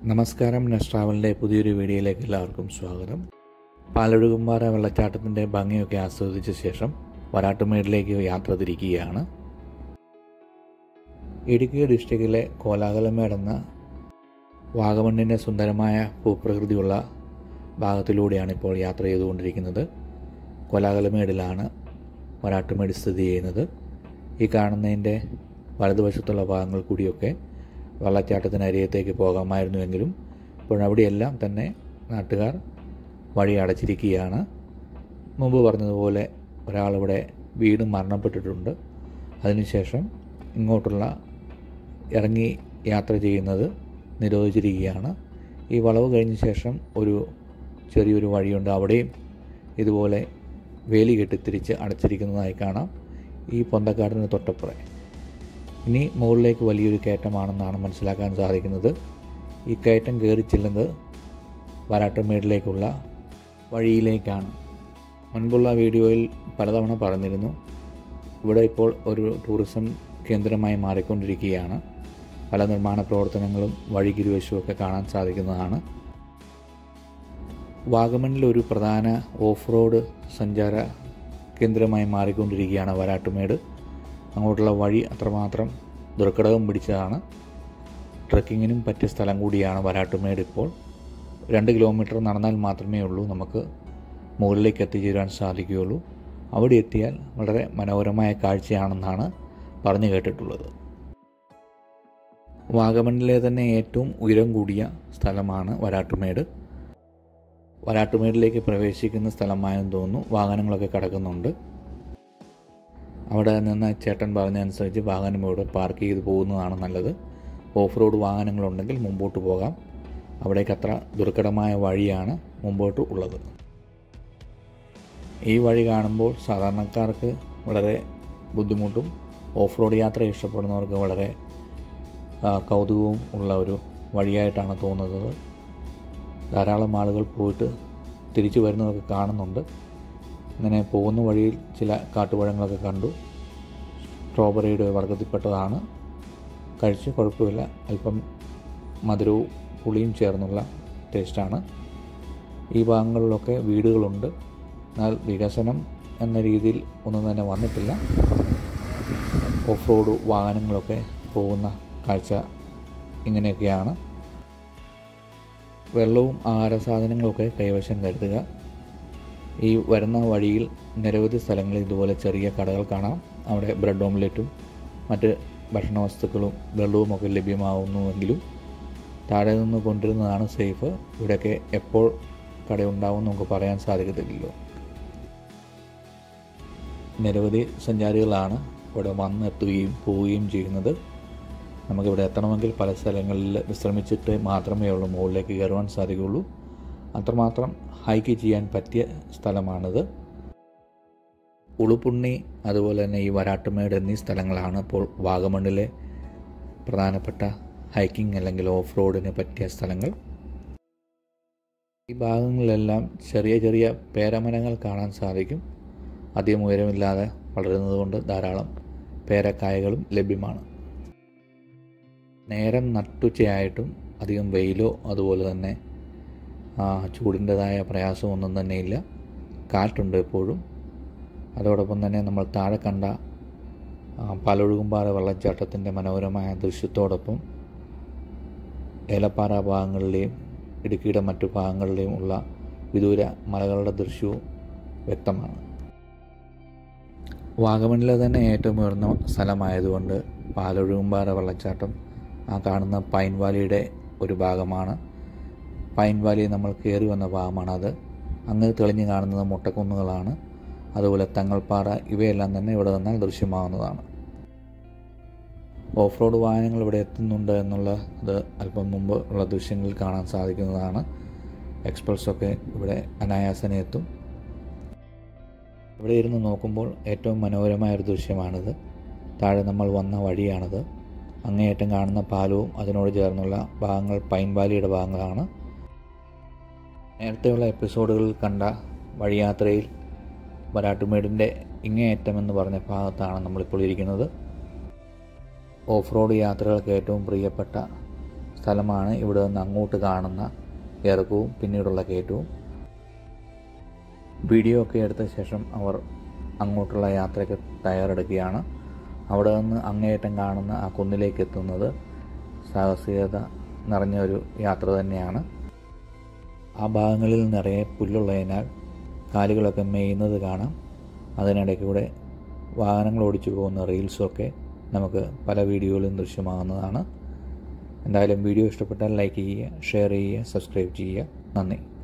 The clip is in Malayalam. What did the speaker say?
നമസ്കാരം നെസ് ട്രാവലിൻ്റെ പുതിയൊരു വീഡിയോയിലേക്ക് എല്ലാവർക്കും സ്വാഗതം പാലൊഴുകുമ്പാറ വെള്ളച്ചാട്ടത്തിൻ്റെ ഭംഗിയൊക്കെ ആസ്വദിച്ച ശേഷം വരാട്ടുമേടിലേക്ക് യാത്ര തിരിക്കുകയാണ് ഇടുക്കി ഡിസ്ട്രിക്റ്റിലെ കോലാഹലമേട് എന്ന വാഗമണ്ണിൻ്റെ സുന്ദരമായ ഭൂപ്രകൃതിയുള്ള ഭാഗത്തിലൂടെയാണ് ഇപ്പോൾ യാത്ര ചെയ്തുകൊണ്ടിരിക്കുന്നത് കോലാഹലമേടിലാണ് വരാട്ടുമേട് സ്ഥിതി ചെയ്യുന്നത് ഈ കാണുന്നതിൻ്റെ വലതുവശത്തുള്ള ഭാഗങ്ങൾ കൂടിയൊക്കെ വെള്ളച്ചാട്ടത്തിനരികത്തേക്ക് പോകാമായിരുന്നുവെങ്കിലും ഇപ്പോഴവിടെയെല്ലാം തന്നെ നാട്ടുകാർ വഴി അടച്ചിരിക്കുകയാണ് മുമ്പ് പറഞ്ഞതുപോലെ ഒരാളിവിടെ വീട് മരണപ്പെട്ടിട്ടുണ്ട് അതിനുശേഷം ഇങ്ങോട്ടുള്ള ഇറങ്ങി യാത്ര ചെയ്യുന്നത് നിരോധിച്ചിരിക്കുകയാണ് ഈ വളവ് കഴിഞ്ഞ ശേഷം ഒരു ചെറിയൊരു വഴിയുണ്ട് അവിടെയും ഇതുപോലെ വേലി കെട്ടി തിരിച്ച് അടച്ചിരിക്കുന്നതായി കാണാം ഈ പൊന്തക്കാടിന് തൊട്ടപ്പുറം ഇനി മുകളിലേക്ക് വലിയൊരു കയറ്റമാണെന്നാണ് മനസ്സിലാക്കാൻ സാധിക്കുന്നത് ഈ കയറ്റം കയറി ചെല്ലുന്നത് വരാട്ടുമേടിലേക്കുള്ള വഴിയിലേക്കാണ് മുൻപുള്ള വീഡിയോയിൽ പലതവണ പറഞ്ഞിരുന്നു ഇവിടെ ഇപ്പോൾ ഒരു ടൂറിസം കേന്ദ്രമായി മാറിക്കൊണ്ടിരിക്കുകയാണ് പല നിർമ്മാണ പ്രവർത്തനങ്ങളും വഴികിരുവശവുമൊക്കെ കാണാൻ സാധിക്കുന്നതാണ് വാഗമണിൽ ഒരു പ്രധാന ഓഫ് റോഡ് സഞ്ചാര കേന്ദ്രമായി മാറിക്കൊണ്ടിരിക്കുകയാണ് വരാട്ടുമേട് അങ്ങോട്ടുള്ള വഴി അത്രമാത്രം ദുർഘടകം പിടിച്ചതാണ് ട്രക്കിങ്ങിനും പറ്റിയ സ്ഥലം കൂടിയാണ് വരാട്ടുമേട് ഇപ്പോൾ രണ്ട് കിലോമീറ്റർ നടന്നാൽ മാത്രമേ ഉള്ളൂ നമുക്ക് മുകളിലേക്ക് എത്തിച്ചേരാൻ സാധിക്കുകയുള്ളൂ അവിടെ എത്തിയാൽ വളരെ മനോഹരമായ കാഴ്ചയാണെന്നാണ് പറഞ്ഞു കേട്ടിട്ടുള്ളത് വാഗമണിലെ തന്നെ ഏറ്റവും ഉയരം കൂടിയ സ്ഥലമാണ് വരാട്ടുമേട് വരാട്ടുമേടിലേക്ക് പ്രവേശിക്കുന്ന സ്ഥലമായെന്ന് തോന്നുന്നു വാഹനങ്ങളൊക്കെ കിടക്കുന്നുണ്ട് അവിടെ നിന്ന് ചേട്ടൻ പറഞ്ഞതനുസരിച്ച് വാഹനം ഇവിടെ പാർക്ക് ചെയ്ത് പോകുന്നതാണ് നല്ലത് ഓഫ് റോഡ് വാഹനങ്ങളുണ്ടെങ്കിൽ മുമ്പോട്ട് പോകാം അവിടേക്ക് അത്ര ദുർഘടമായ വഴിയാണ് മുമ്പോട്ട് ഉള്ളത് ഈ വഴി കാണുമ്പോൾ സാധാരണക്കാർക്ക് വളരെ ബുദ്ധിമുട്ടും ഓഫ് റോഡ് യാത്ര ഇഷ്ടപ്പെടുന്നവർക്ക് വളരെ കൗതുകവും ഉള്ള ഒരു വഴിയായിട്ടാണ് തോന്നുന്നത് ധാരാളം ആളുകൾ പോയിട്ട് തിരിച്ചു വരുന്നതൊക്കെ കാണുന്നുണ്ട് ഇങ്ങനെ പോകുന്ന വഴിയിൽ ചില കാട്ടുപഴങ്ങളൊക്കെ കണ്ടു സ്ട്രോബെറിയുടെ വർഗത്തിൽപ്പെട്ടതാണ് കഴിച്ച് കുഴപ്പമില്ല അല്പം മധുരവും പുളിയും ചേർന്നുള്ള ടേസ്റ്റാണ് ഈ ഭാഗങ്ങളിലൊക്കെ വീടുകളുണ്ട് എന്നാൽ വികസനം എന്ന രീതിയിൽ ഒന്നും തന്നെ വന്നിട്ടില്ല ഓഫ് റോഡ് വാഹനങ്ങളൊക്കെ പോകുന്ന കാഴ്ച ഇങ്ങനെയൊക്കെയാണ് വെള്ളവും ആഹാര സാധനങ്ങളൊക്കെ കൈവശം കരുതുക ഈ വരുന്ന വഴിയിൽ നിരവധി സ്ഥലങ്ങളിൽ ഇതുപോലെ ചെറിയ കടകൾ കാണാം അവിടെ ബ്രെഡ് ഓംലെറ്റും മറ്റ് ഭക്ഷണ വസ്തുക്കളും വെള്ളവും ഒക്കെ ലഭ്യമാവുന്നുവെങ്കിലും താഴെ നിന്ന് കൊണ്ടുവരുന്നതാണ് സേഫ് ഇവിടെയൊക്കെ എപ്പോൾ കടയുണ്ടാവും നമുക്ക് പറയാൻ സാധിക്കത്തില്ലല്ലോ നിരവധി സഞ്ചാരികളാണ് ഇവിടെ വന്നെത്തുകയും പോവുകയും ചെയ്യുന്നത് നമുക്കിവിടെ എത്തണമെങ്കിൽ പല സ്ഥലങ്ങളിൽ വിശ്രമിച്ചിട്ട് മാത്രമേ ഉള്ളൂ മുകളിലേക്ക് കയറുവാൻ സാധിക്കുകയുള്ളൂ അത്രമാത്രം ഹൈക്ക് ചെയ്യാൻ പറ്റിയ സ്ഥലമാണിത് ഉളുപ്പുണ്ണി അതുപോലെ തന്നെ ഈ വരാട്ടുമേട് എന്നീ സ്ഥലങ്ങളാണ് ഇപ്പോൾ വാഗമണ്ണിലെ പ്രധാനപ്പെട്ട ഹൈക്കിംഗ് അല്ലെങ്കിൽ ഓഫ് റോഡിന് പറ്റിയ സ്ഥലങ്ങൾ ഈ ഭാഗങ്ങളിലെല്ലാം ചെറിയ ചെറിയ പേരമരങ്ങൾ കാണാൻ സാധിക്കും അധികം ഉയരമില്ലാതെ വളരുന്നതുകൊണ്ട് ധാരാളം പേരക്കായകളും ലഭ്യമാണ് നേരം നട്ടുച്ചയായിട്ടും അധികം വെയിലോ അതുപോലെ തന്നെ ചൂടിൻ്റെതായ പ്രയാസമൊന്നും തന്നെയില്ല കാറ്റുണ്ട് എപ്പോഴും അതോടൊപ്പം തന്നെ നമ്മൾ താഴെ കണ്ട പാലൊഴുകുംപാറ വെള്ളച്ചാട്ടത്തിൻ്റെ മനോഹരമായ ദൃശ്യത്തോടൊപ്പം ഏലപ്പാറ ഭാഗങ്ങളിലെയും ഇടുക്കിയുടെ മറ്റു ഭാഗങ്ങളിലെയും ഉള്ള വിദൂര മലകളുടെ ദൃശ്യവും വ്യക്തമാണ് വാഗമണിലെ തന്നെ ഏറ്റവും ഉയർന്ന സ്ഥലമായതുകൊണ്ട് പാലൊഴുകുംപാറ വെള്ളച്ചാട്ടം ആ കാണുന്ന പൈൻ വാലിയുടെ ഒരു ഭാഗമാണ് പൈൻ വാലി നമ്മൾ കയറി വന്ന ഭാഗമാണ് അത് അങ്ങ് തെളിഞ്ഞ് കാണുന്നത് മുട്ടക്കുന്നുകളാണ് അതുപോലെ തങ്ങൾപ്പാറ ഇവയെല്ലാം തന്നെ ഇവിടെ നിന്നാൽ ദൃശ്യമാവുന്നതാണ് ഓഫ് റോഡ് വാഹനങ്ങൾ ഇവിടെ എത്തുന്നുണ്ട് എന്നുള്ള ഇത് അല്പം മുമ്പ് ഉള്ള ദൃശ്യങ്ങളിൽ കാണാൻ സാധിക്കുന്നതാണ് എക്സ്പ്രസ്സൊക്കെ ഇവിടെ അനായാസനെ എത്തും ഇവിടെ ഇരുന്ന് നോക്കുമ്പോൾ ഏറ്റവും മനോഹരമായ ഒരു ദൃശ്യമാണിത് താഴെ നമ്മൾ വന്ന വഴിയാണിത് അങ്ങേയറ്റം കാണുന്ന പാലവും അതിനോട് ചേർന്നുള്ള ഭാഗങ്ങൾ പൈൻ വാലിയുടെ ഭാഗങ്ങളാണ് നേരത്തെയുള്ള എപ്പിസോഡുകളിൽ കണ്ട വഴിയാത്രയിൽ വരാട്ടുമേടിൻ്റെ ഇങ്ങേയറ്റം എന്ന് പറഞ്ഞ ഭാഗത്താണ് നമ്മളിപ്പോൾ ഇരിക്കുന്നത് ഓഫ് റോഡ് യാത്രകൾക്ക് ഏറ്റവും പ്രിയപ്പെട്ട സ്ഥലമാണ് ഇവിടെ നിന്ന് അങ്ങോട്ട് കാണുന്ന ഇറക്കവും പിന്നീടുള്ള കയറ്റവും വീഡിയോ ഒക്കെ എടുത്ത ശേഷം അവർ അങ്ങോട്ടുള്ള യാത്രയ്ക്ക് തയ്യാറെടുക്കുകയാണ് അവിടെ നിന്ന് അങ്ങേയറ്റം കാണുന്ന ആ കുന്നിലേക്ക് എത്തുന്നത് സാഹസികത നിറഞ്ഞ ഒരു യാത്ര തന്നെയാണ് ആ ഭാഗങ്ങളിൽ നിറയെ പുല്ലുള്ളതിനാൽ കാലുകളൊക്കെ മേയുന്നത് കാണാം അതിനിടയ്ക്കൂടെ വാഹനങ്ങൾ ഓടിച്ചു പോകുന്ന റീൽസൊക്കെ നമുക്ക് പല വീഡിയോയിലും ദൃശ്യമാകുന്നതാണ് എന്തായാലും വീഡിയോ ഇഷ്ടപ്പെട്ടാൽ ലൈക്ക് ചെയ്യുക ഷെയർ ചെയ്യുക സബ്സ്ക്രൈബ് ചെയ്യുക നന്ദി